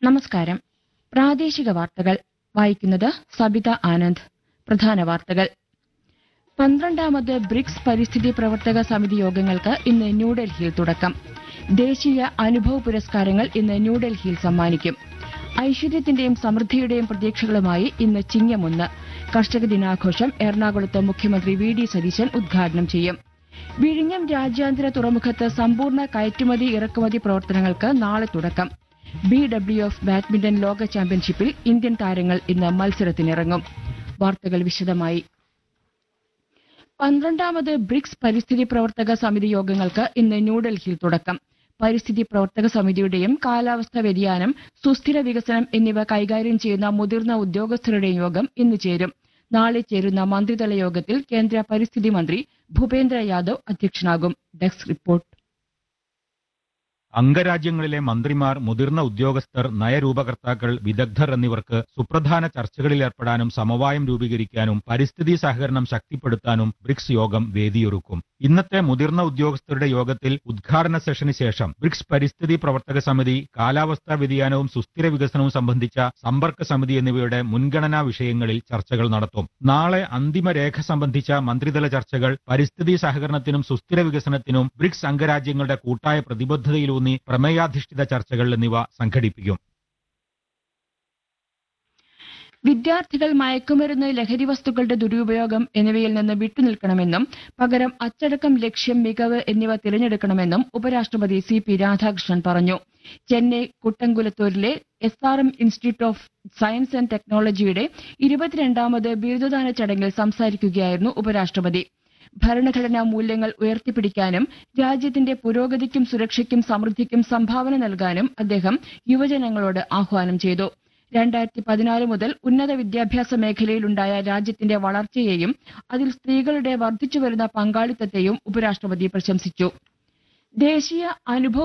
നമസ്കാരം പ്രാദേശിക വാർത്തകൾ വായിക്കുന്നത് സബിത ആനന്ദ് പ്രധാന വാർത്തകൾ പന്ത്രണ്ടാമത് ബ്രിക്സ് പരിസ്ഥിതി പ്രവർത്തക സമിതി യോഗങ്ങൾക്ക് ഇന്ന് ന്യൂഡൽഹിയിൽ തുടക്കം ദേശീയ അനുഭവ പുരസ്കാരങ്ങൾ ഇന്ന് ന്യൂഡൽഹിയിൽ സമ്മാനിക്കും ഐശ്വര്യത്തിന്റെയും സമൃദ്ധിയുടെയും പ്രതീക്ഷകളുമായി ഇന്ന് ചിങ്ങമൊന്ന് കർഷക ദിനാഘോഷം എറണാകുളത്ത് മുഖ്യമന്ത്രി വി ഡി സതീശൻ ഉദ്ഘാടനം ചെയ്യും വിഴിഞ്ഞം രാജ്യാന്തര തുറമുഖത്ത് സമ്പൂർണ്ണ കയറ്റുമതി ഇറക്കുമതി പ്രവർത്തനങ്ങൾക്ക് നാളെ തുടക്കം ബി ഡബ്ല്യു എഫ് ബാഡ്മിന്റൺ ലോക ചാമ്പ്യൻഷിപ്പിൽ ഇന്ത്യൻ താരങ്ങൾ ഇന്ന് മത്സരത്തിനിറങ്ങും വാർത്തകൾ വിശദമായി പന്ത്രണ്ടാമത് ബ്രിക്സ് പരിസ്ഥിതി പ്രവർത്തക സമിതി യോഗങ്ങൾക്ക് ഇന്ന് ന്യൂഡൽഹിയിൽ തുടക്കം പരിസ്ഥിതി പ്രവർത്തക സമിതിയുടെയും കാലാവസ്ഥാ വ്യതിയാനം സുസ്ഥിര വികസനം എന്നിവ കൈകാര്യം ചെയ്യുന്ന മുതിർന്ന ഉദ്യോഗസ്ഥരുടെയും യോഗം ഇന്ന് ചേരും നാളെ ചേരുന്ന മന്ത്രിതല യോഗത്തിൽ കേന്ദ്ര പരിസ്ഥിതി മന്ത്രി ഭൂപേന്ദ്ര യാദവ് അധ്യക്ഷനാകും ഡെസ്ക് റിപ്പോർട്ട് അംഗരാജ്യങ്ങളിലെ മന്ത്രിമാർ മുതിർന്ന ഉദ്യോഗസ്ഥർ നയരൂപകർത്താക്കൾ വിദഗ്ധർ എന്നിവർക്ക് സുപ്രധാന ചർച്ചകളിൽ ഏർപ്പെടാനും സമവായം രൂപീകരിക്കാനും പരിസ്ഥിതി സഹകരണം ശക്തിപ്പെടുത്താനും ബ്രിക്സ് യോഗം വേദിയൊരുക്കും ഇന്നത്തെ മുതിർന്ന ഉദ്യോഗസ്ഥരുടെ യോഗത്തിൽ ഉദ്ഘാടന സെഷന് ശേഷം ബ്രിക്സ് പരിസ്ഥിതി പ്രവർത്തക സമിതി കാലാവസ്ഥാ വ്യതിയാനവും സുസ്ഥിര വികസനവും സംബന്ധിച്ച സമ്പർക്ക സമിതി എന്നിവയുടെ മുൻഗണനാ വിഷയങ്ങളിൽ ചർച്ചകൾ നടത്തും നാളെ അന്തിമ രേഖ സംബന്ധിച്ച മന്ത്രിതല ചർച്ചകൾ പരിസ്ഥിതി സഹകരണത്തിനും സുസ്ഥിര വികസനത്തിനും ബ്രിക്സ് അംഗരാജ്യങ്ങളുടെ കൂട്ടായ പ്രതിബദ്ധതയിലൂന്നി പ്രമേയാധിഷ്ഠിത ചർച്ചകൾ എന്നിവ സംഘടിപ്പിക്കും വിദ്യാർത്ഥികൾ മയക്കുമരുന്ന് ലഹരി വസ്തുക്കളുടെ ദുരുപയോഗം എന്നിവയിൽ നിന്ന് വിട്ടുനിൽക്കണമെന്നും പകരം അച്ചടക്കം ലക്ഷ്യം മികവ് എന്നിവ തിരഞ്ഞെടുക്കണമെന്നും ഉപരാഷ്ട്രപതി സി പി രാധാകൃഷ്ണൻ പറഞ്ഞു ചെന്നൈ കുട്ടൻകുലത്തൂരിലെ S R M institute of science and ടെക്നോളജിയുടെ ഇരുപത്തിരണ്ടാമത് ബിരുദദാന ചടങ്ങിൽ സംസാരിക്കുകയായിരുന്നു ഉപരാഷ്ട്രപതി ഭരണഘടനാ മൂല്യങ്ങൾ ഉയർത്തിപ്പിടിക്കാനും രാജ്യത്തിന്റെ പുരോഗതിക്കും സുരക്ഷയ്ക്കും സമൃദ്ധിക്കും സംഭാവന നൽകാനും അദ്ദേഹം യുവജനങ്ങളോട് ആഹ്വാനം ചെയ്തു രണ്ടായിരത്തി പതിനാല് മുതൽ ഉന്നത വിദ്യാഭ്യാസ മേഖലയിലുണ്ടായ രാജ്യത്തിന്റെ വളർച്ചയെയും അതിൽ സ്ത്രീകളുടെ വർദ്ധിച്ചുവരുന്ന പങ്കാളിത്തത്തെയും ഉപരാഷ്ട്രപതി പ്രശംസിച്ചു ദേശീയ അനുഭവ